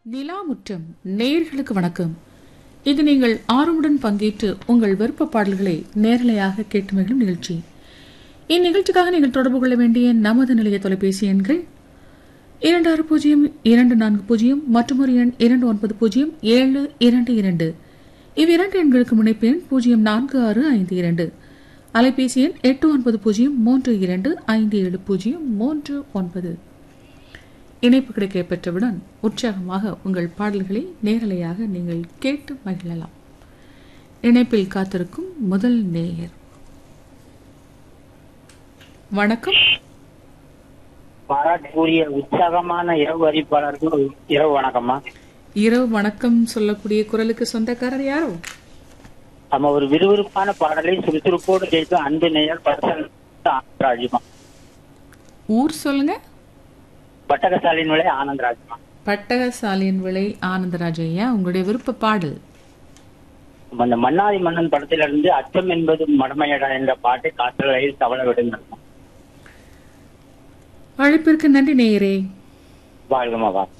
நிலாமுற்றம் நேயர்களுக்கு வணக்கம் இது நீங்கள் ஆர்வமுடன் பங்கேற்று உங்கள் விருப்ப பாடல்களை நேரலையாக கேட்டு மகிழும் நிகழ்ச்சி இந்நிகழ்ச்சிக்காக நீங்கள் தொடர்பு கொள்ள வேண்டிய நமது நிலைய தொலைபேசி எண்கள் இரண்டு ஆறு பூஜ்ஜியம் இரண்டு நான்கு பூஜ்ஜியம் மற்றும் ஒரு எண் இரண்டு ஒன்பது பூஜ்ஜியம் ஏழு இரண்டு இரண்டு இவ்விரண்டு எண்களுக்கு முனைப்பு எண் பூஜ்ஜியம் நான்கு ஆறு ஐந்து இரண்டு அலைபேசி எண் எட்டு ஒன்பது பூஜ்ஜியம் மூன்று இரண்டு ஐந்து ஏழு பூஜ்ஜியம் மூன்று ஒன்பது இணைப்பு கிடைக்க பெற்றவுடன் உற்சாகமாக உங்கள் பாடல்களை நேரலையாக நீங்கள் கேட்டு மகிழலாம் இணைப்பில் காத்திருக்கும் முதல் நேயர் வணக்கம் பாராட்டுக்குரிய உற்சாகமான இரவு அறிவிப்பாளர்கள் இரவு வணக்கம்மா இரவு வணக்கம் சொல்லக்கூடிய குரலுக்கு சொந்தக்காரர் யாரோ நம்ம ஒரு விறுவிறுப்பான பாடலை சுறுசுறுப்போடு கேட்டு அன்பு நேயர் பர்சன் ஆனந்தராஜுமா ஊர் சொல்லுங்க பட்டகசாலின் விலை ஆனந்தராஜுமா பட்டகசாலியின் விலை ஆனந்தராஜ் ஐயா உங்களுடைய விருப்ப பாடல் நம்ம அந்த மன்னாதி மன்னன் படத்திலிருந்து அச்சம் என்பது மடமையடா என்ற பாட்டை காற்றலையில் தவள விடுங்க அழைப்பிற்கு நன்றி நேயரே வாழ்கமா வா